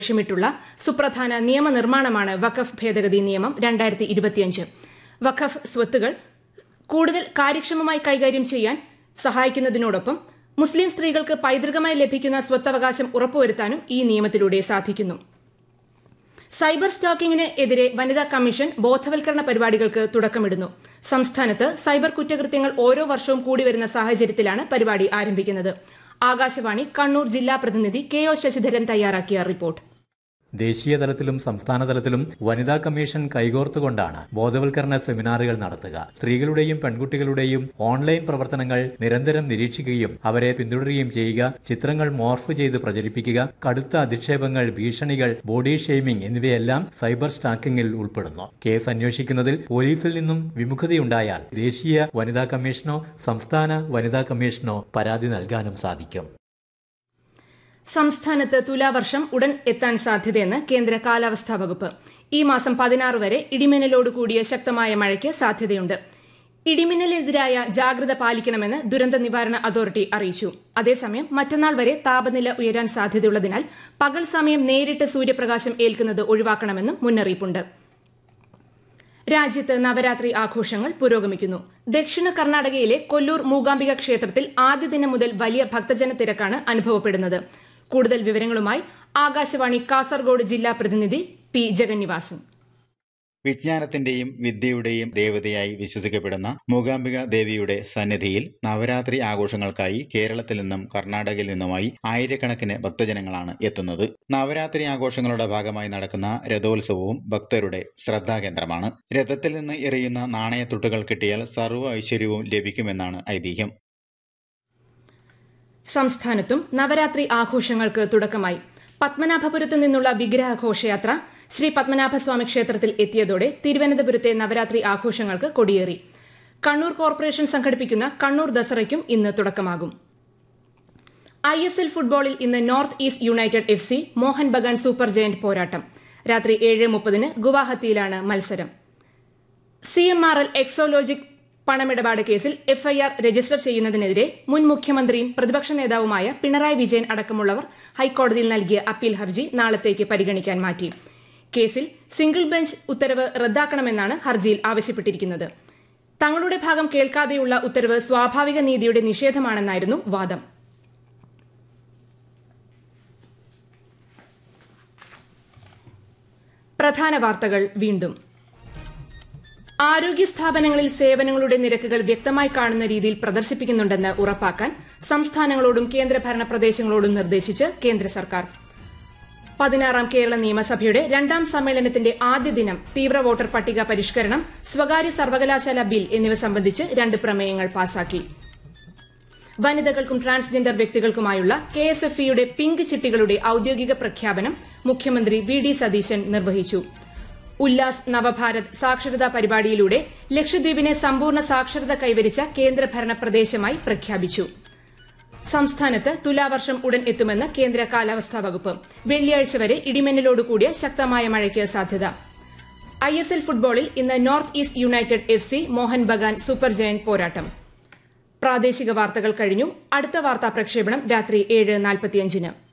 ലക്ഷ്യമിട്ടുള്ള സുപ്രധാന നിയമനിർമ്മാണമാണ് വഖഫ് ഭേദഗതി നിയമം രണ്ടായിരത്തി ഇരുപത്തിയഞ്ച് വഖഫ് സ്വത്തുകൾ കൂടുതൽ കാര്യക്ഷമമായി കൈകാര്യം ചെയ്യാൻ സഹായിക്കുന്നതിനോടൊപ്പം മുസ്ലിം സ്ത്രീകൾക്ക് പൈതൃകമായി ലഭിക്കുന്ന സ്വത്തവകാശം ഉറപ്പുവരുത്താനും ഈ നിയമത്തിലൂടെ സാധിക്കുന്നു സൈബർ സ്റ്റാക്കിംഗിന് എതിരെ വനിതാ കമ്മീഷൻ ബോധവൽക്കരണ പരിപാടികൾക്ക് തുടക്കമിടുന്നു സംസ്ഥാനത്ത് സൈബർ കുറ്റകൃത്യങ്ങൾ ഓരോ വർഷവും കൂടിവരുന്ന സാഹചര്യത്തിലാണ് പരിപാടി ആരംഭിക്കുന്നത് ആകാശവാണി കണ്ണൂർ ജില്ലാ പ്രതിനിധി കെ ഒ ശശിധരൻ തയ്യാറാക്കിയ റിപ്പോർട്ട് ദേശീയ തലത്തിലും സംസ്ഥാന തലത്തിലും വനിതാ കമ്മീഷൻ കൈകോർത്തുകൊണ്ടാണ് ബോധവൽക്കരണ സെമിനാറുകൾ നടത്തുക സ്ത്രീകളുടെയും പെൺകുട്ടികളുടെയും ഓൺലൈൻ പ്രവർത്തനങ്ങൾ നിരന്തരം നിരീക്ഷിക്കുകയും അവരെ പിന്തുടരുകയും ചെയ്യുക ചിത്രങ്ങൾ മോർഫ് ചെയ്ത് പ്രചരിപ്പിക്കുക കടുത്ത അധിക്ഷേപങ്ങൾ ഭീഷണികൾ ബോഡി ഷെയ്മിംഗ് എന്നിവയെല്ലാം സൈബർ സ്റ്റാക്കിംഗിൽ ഉൾപ്പെടുന്നു കേസ് അന്വേഷിക്കുന്നതിൽ പോലീസിൽ നിന്നും വിമുഖതയുണ്ടായാൽ ദേശീയ വനിതാ കമ്മീഷനോ സംസ്ഥാന വനിതാ കമ്മീഷനോ പരാതി നൽകാനും സാധിക്കും സംസ്ഥാനത്ത് തുലാവർഷം ഉടൻ എത്താൻ സാധ്യതയെന്ന് കേന്ദ്ര കാലാവസ്ഥാ വകുപ്പ് ഈ മാസം പതിനാറ് വരെ ഇടിമിന്നലോട് കൂടിയ ശക്തമായ മഴയ്ക്ക് സാധ്യതയുണ്ട് ഇടിമിന്നലിനെതിരായ ജാഗ്രത പാലിക്കണമെന്ന് ദുരന്ത നിവാരണ അതോറിറ്റി അറിയിച്ചു അതേസമയം മറ്റന്നാൾ വരെ താപനില ഉയരാൻ സാധ്യതയുള്ളതിനാൽ പകൽ സമയം നേരിട്ട് സൂര്യപ്രകാശം ഏൽക്കുന്നത് ഒഴിവാക്കണമെന്നും മുന്നറിയിപ്പുണ്ട് രാജ്യത്ത് നവരാത്രി ആഘോഷങ്ങൾ പുരോഗമിക്കുന്നു ദക്ഷിണ കർണാടകയിലെ കൊല്ലൂർ മൂകാംബിക ക്ഷേത്രത്തിൽ ആദ്യ ദിനം മുതൽ വലിയ ഭക്തജന തിരക്കാണ് അനുഭവപ്പെടുന്നത് കൂടുതൽ വിവരങ്ങളുമായി ആകാശവാണി കാസർഗോഡ് ജില്ലാ പ്രതിനിധി പി ജഗന്നിവാസൻ വിജ്ഞാനത്തിന്റെയും വിദ്യയുടെയും ദേവതയായി വിശ്വസിക്കപ്പെടുന്ന മൂകാംബിക ദേവിയുടെ സന്നിധിയിൽ നവരാത്രി ആഘോഷങ്ങൾക്കായി കേരളത്തിൽ നിന്നും കർണാടകയിൽ നിന്നുമായി ആയിരക്കണക്കിന് ഭക്തജനങ്ങളാണ് എത്തുന്നത് നവരാത്രി ആഘോഷങ്ങളുടെ ഭാഗമായി നടക്കുന്ന രഥോത്സവവും ഭക്തരുടെ ശ്രദ്ധാകേന്ദ്രമാണ് രഥത്തിൽ നിന്ന് എറിയുന്ന നാണയത്തുട്ടുകൾ കിട്ടിയാൽ സർവ്വ ഐശ്വര്യവും ലഭിക്കുമെന്നാണ് ഐതിഹ്യം സംസ്ഥാനത്തും നവരാത്രി ആഘോഷങ്ങൾക്ക് തുടക്കമായി പത്മനാഭപുരത്ത് നിന്നുള്ള വിഗ്രഹ ഘോഷയാത്ര ശ്രീ പത്മനാഭസ്വാമി ക്ഷേത്രത്തിൽ എത്തിയതോടെ തിരുവനന്തപുരത്തെ നവരാത്രി ആഘോഷങ്ങൾക്ക് കൊടിയേറി കണ്ണൂർ കോർപ്പറേഷൻ സംഘടിപ്പിക്കുന്ന കണ്ണൂർ ദസറയ്ക്കും ഇന്ന് തുടക്കമാകും ഐ എസ് എൽ ഫുട്ബോളിൽ ഇന്ന് north east united F C Mohun Bagan super giant പോരാട്ടം രാത്രി ഏഴ് മുപ്പതിന് ഗുവാഹത്തിയിലാണ് മത്സരം C M R L Exalogic പണമിടപാട് കേസിൽ എഫ്ഐആർ രജിസ്റ്റർ ചെയ്യുന്നതിനെതിരെ മുൻ മുഖ്യമന്ത്രിയും പ്രതിപക്ഷ നേതാവുമായ പിണറായി വിജയൻ അടക്കമുള്ളവർ ഹൈക്കോടതിയിൽ നൽകിയ അപ്പീൽ ഹർജി നാളത്തേക്ക് പരിഗണിക്കാൻ മാറ്റി കേസിൽ സിംഗിൾ ബെഞ്ച് ഉത്തരവ് റദ്ദാക്കണമെന്നാണ് ഹർജിയിൽ ആവശ്യപ്പെട്ടിരിക്കുന്നത് തങ്ങളുടെ ഭാഗം കേൾക്കാതെയുള്ള ഉത്തരവ് സ്വാഭാവിക നീതിയുടെ നിഷേധമാണെന്നായിരുന്നു വാദം പ്രധാന വാർത്തകൾ വീണ്ടും ആരോഗ്യ സ്ഥാപനങ്ങളിൽ സേവനങ്ങളുടെ നിരക്കുകൾ വ്യക്തമായി കാണുന്ന രീതിയിൽ പ്രദർശിപ്പിക്കുന്നുണ്ടെന്ന് ഉറപ്പാക്കാൻ സംസ്ഥാനങ്ങളോടും കേന്ദ്രഭരണ പ്രദേശങ്ങളോടും നിർദ്ദേശിച്ച് കേന്ദ്ര സർക്കാർ പതിനാറാം കേരള നിയമസഭയുടെ രണ്ടാം സമ്മേളനത്തിന്റെ ആദ്യ ദിനം തീവ്ര വോട്ടർ പട്ടിക പരിഷ്കരണം സ്വകാര്യ സർവകലാശാല ബിൽ എന്നിവ സംബന്ധിച്ച് രണ്ട് പ്രമേയങ്ങൾ പാസാക്കി വനിതകൾക്കും ട്രാൻസ്ജെൻഡർ വ്യക്തികൾക്കുമായുള്ള കെ എസ് എഫ് ഇയുടെ പിങ്ക് ചിട്ടികളുടെ ഔദ്യോഗിക പ്രഖ്യാപനം മുഖ്യമന്ത്രി വി ഡി സതീശൻ നിർവഹിച്ചു ഉല്ലാസ് നവഭാരത് സാക്ഷരതാ പരിപാടിയിലൂടെ ലക്ഷദ്വീപിനെ സമ്പൂർണ്ണ സാക്ഷരത കൈവരിച്ച കേന്ദ്രഭരണ പ്രദേശമായി പ്രഖ്യാപിച്ചു സംസ്ഥാനത്ത് തുലാവർഷം ഉടൻ എത്തുമെന്ന് കേന്ദ്ര കാലാവസ്ഥാ വകുപ്പ് വെള്ളിയാഴ്ച വരെ ഇടിമിന്നലോടുകൂടിയ ശക്തമായ മഴയ്ക്ക് സാധ്യത ഐ എസ് എൽ ഫുട്ബോളിൽ ഇന്ന് north east united F C Mohun Bagan super giant പോരാട്ടം പ്രാദേശിക വാർത്തകൾ കഴിഞ്ഞു അടുത്ത വാർത്താ പ്രക്ഷേപണം രാത്രി ഏഴ് നാൽപ്പത്തിയഞ്ചിന്